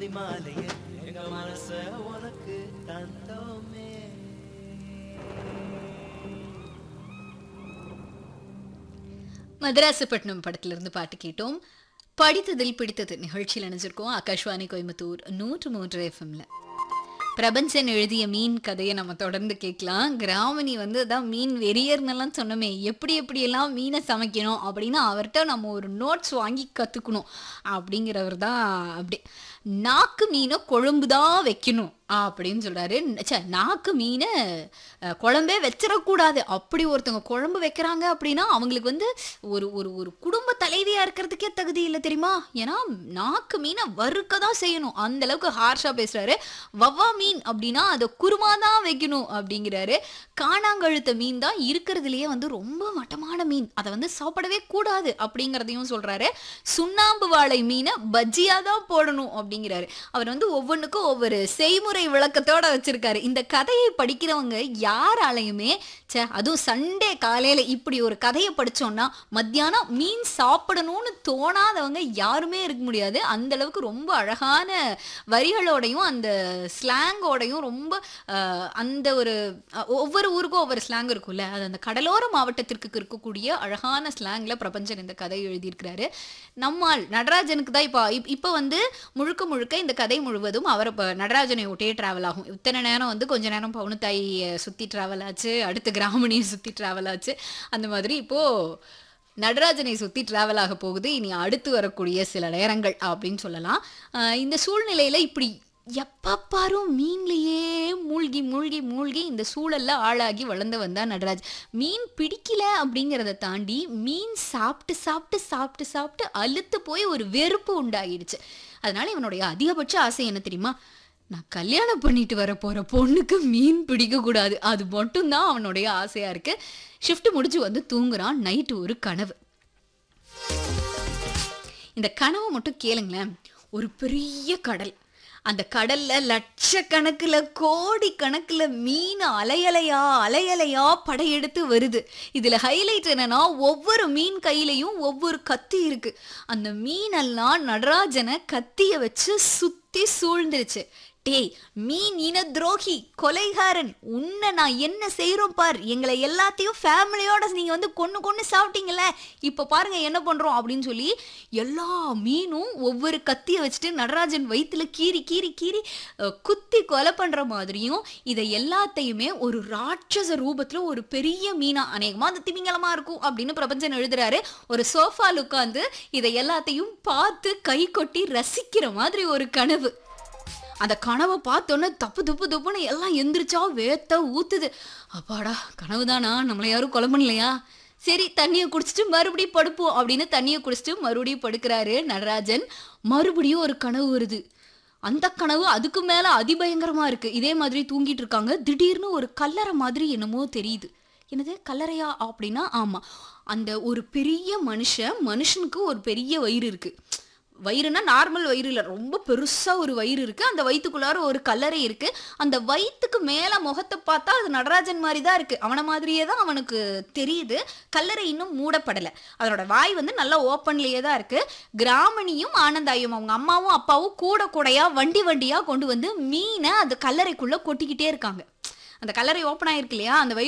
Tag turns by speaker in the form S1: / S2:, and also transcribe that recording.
S1: அந்தி மாலையே எங்க மனச உனக்கு தந்தோமே
S2: மதராசப்பட்டினம் படத்திலிருந்து பாட்டு கேட்டோம் படித்ததில் பிடித்தது நிகழ்ச்சியில் நினைச்சிருக்கோம் ஆகாஷ்வாணி கோயம்புத்தூர் நூற்று மூன்று எஃப்எம்ல பிரபஞ்சன் எழுதிய மீன் கதையை நம்ம தொடர்ந்து கேட்கலாம் கிராமணி வந்து அதான் மீன் வெறியர்னெல்லாம் சொன்னோமே எப்படி எப்படியெல்லாம் மீனை சமைக்கணும் அப்படின்னு அவர்கிட்ட நம்ம ஒரு நோட்ஸ் வாங்கி கற்றுக்கணும் அப்படிங்கிறவர் தான் அப்படி நாக்கு மீனை குழம்பு தான் வைக்கணும் அப்படின்னு சொல்றாரு ச்சே நாக்கு மீனை அஹ், குழம்பே வச்சிடக்கூடாது அப்படி ஒருத்தவங்க குழம்பு வைக்கிறாங்க அப்படின்னா அவங்களுக்கு வந்து ஒரு ஒரு ஒரு குடும்ப தலைவியா இருக்கிறதுக்கே தகுதி இல்லை தெரியுமா ஏன்னா நாக்கு மீனை வறுக்க தான் செய்யணும் அந்த அளவுக்கு ஹார்ஷா பேசுறாரு வவ்வா மீன் அப்படின்னா அதை குருமா தான் வைக்கணும் அப்படிங்கிறாரு காணாங்கழுத்த மீன் தான் இருக்கிறதுலயே வந்து ரொம்ப மட்டமான மீன் அதை வந்து சாப்பிடவே கூடாது அப்படிங்கிறதையும் சொல்றாரு சுண்ணாம்பு வாழை மீனை பஜ்ஜியா தான் போடணும் அப்படிங்கிறாரு அவர் வந்து ஒவ்வொன்றுக்கும் ஒவ்வொரு செய்முறை விளக்கத்தோட வச்சிருக்காரு இந்த கதையை படிக்கிறவங்க யாராலையுமே ச்சே அதுவும் சண்டே காலையில இப்படி ஒரு கதையை படிச்சோம்னா மத்தியானம் மீன் சாப்பிடணும்னு தோணாதவங்க யாருமே இருக்க முடியாது அந்த அளவுக்கு ரொம்ப அழகான வரிகளோடையும் அந்த ஸ்லாங்கோடையும் ரொம்ப அஹ், அந்த ஒரு அஹ், ஒவ்வொரு ஊருக்கும் ஒவ்வொரு ஸ்லாங் இருக்கும்ல அது அந்த கடலோர மாவட்டத்திற்கு இருக்கக்கூடிய அழகான ஸ்லாங்ல பிரபஞ்சன் இந்த கதை எழுதியிருக்கிறாரு நம்மால் நடராஜனுக்கு தான் இப்போ இப்போ வந்து முழுக்க முழுக்க இந்த கதை முழுவதும் அவர் இப்போ நடராஜனை ஒட்டே டிராவல் ஆகும் இத்தனை நேரம் வந்து கொஞ்ச நேரம் பவுனுத்தாய் சுற்றி டிராவல் ஆச்சு அடுத்து கிராமணியை சுற்றி டிராவல் ஆச்சு அந்த மாதிரி இப்போ நடராஜனை சுற்றி டிராவல் ஆக போகுது இனி அடுத்து வரக்கூடிய சில நேரங்கள் அப்படின்னு சொல்லலாம் ஆஹ் இந்த சூழ்நிலையில இப்படி எப்ப பாரு மீன்லயே மூழ்கி மூழ்கி மூழ்கி இந்த சூழல்ல ஆளாகி வளர்ந்து வந்தா நடராஜ் மீன் பிடிக்கல அப்படிங்கிறத தாண்டி மீன் சாப்பிட்டு சாப்பிட்டு சாப்பிட்டு சாப்பிட்டு அலுத்து போய் ஒரு வெறுப்பு உண்டாகிடுச்சு அதனால இவனுடைய அதிகபட்ச ஆசை என்ன தெரியுமா நான் கல்யாணம் பண்ணிட்டு வர போற பொண்ணுக்கு மீன் பிடிக்க கூடாது அது மட்டும்தான் அவனுடைய ஆசையா இருக்கு ஷிஃப்ட் முடிச்சு வந்து தூங்குறான் நைட்டு ஒரு கனவு இந்த கனவை மட்டும் கேளுங்களேன் ஒரு பெரிய கடல் அந்த கடல்ல லட்சக்கணக்குல கோடி கணக்குல மீன் அலையலையா அலையலையா படையெடுத்து வருது இதுல ஹைலைட் என்னன்னா ஒவ்வொரு மீன் கையிலையும் ஒவ்வொரு கத்தி இருக்கு அந்த மீனெல்லாம் நடராஜனை கத்திய வச்சு சுத்தி சூழ்ந்துருச்சு டேய் மீன் இன துரோகி கொலைகாரன் உன்னை நான் என்ன செய்றோம் பார் எங்களை எல்லாத்தையும் ஃபேமிலியோட நீங்க வந்து கொன்னு கொன்னு சாப்பிட்டீங்கல்ல இப்ப பாருங்க என்ன பண்றோம் அப்படின்னு சொல்லி எல்லா மீனும் ஒவ்வொரு கத்தியை வச்சுட்டு நடராஜன் வயித்துல கீறி கீறி கீறி அஹ், குத்தி கொலை பண்ற மாதிரியும் இதை எல்லாத்தையுமே ஒரு ராட்சச ரூபத்துல ஒரு பெரிய மீனா அநேகமா அது திமிங்கலமா இருக்கும் அப்படின்னு பிரபஞ்சன் எழுதுறாரு ஒரு சோஃபால உட்காந்து இதை எல்லாத்தையும் பார்த்து கை கொட்டி ரசிக்கிற மாதிரி ஒரு கனவு அந்த கனவை பார்த்தோன்னே தப்பு தப்பு தப்புன்னு எல்லாம் எந்திரிச்சா வேத்த ஊத்துது அப்பாடா கனவுதானா நம்மளை யாரும் கொலை பண்ணலையா சரி தண்ணியை குடிச்சிட்டு மறுபடியும் படுப்போம் அப்படின்னு தண்ணியை குடிச்சிட்டு மறுபடியும் படுக்கிறாரு நடராஜன் மறுபடியும் ஒரு கனவு வருது அந்த கனவு அதுக்கு மேல அதிபயங்கரமா இருக்கு இதே மாதிரி தூங்கிட்டு இருக்காங்க திடீர்னு ஒரு கல்லறை மாதிரி என்னமோ தெரியுது என்னது கல்லறையா அப்படின்னா ஆமா அந்த ஒரு பெரிய மனுஷன் மனுஷனுக்கு ஒரு பெரிய வயிறு இருக்கு வயிறுனா நார்மல் வயிறு இல்லை ரொம்ப பெருசா ஒரு வயிறு இருக்கு அந்த வயிற்றுக்குள்ளார ஒரு கல்லறை இருக்கு அந்த வயிற்றுக்கு மேல முகத்தை பார்த்தா அது நடராஜன் மாதிரி தான் இருக்கு அவனை மாதிரியே தான் அவனுக்கு தெரியுது கல்லறை இன்னும் மூடப்படலை அதனோட வாய் வந்து நல்லா ஓப்பன்லயே தான் இருக்கு கிராமணியும் ஆனந்தாயும் அவங்க அம்மாவும் அப்பாவும் கூட கூடையா வண்டி வண்டியா கொண்டு வந்து மீனை அந்த கல்லறைக்குள்ள கொட்டிக்கிட்டே இருக்காங்க அந்த கல்லறை ஓப்பன் ஆயிருக்கு இல்லையா அந்த வயிறு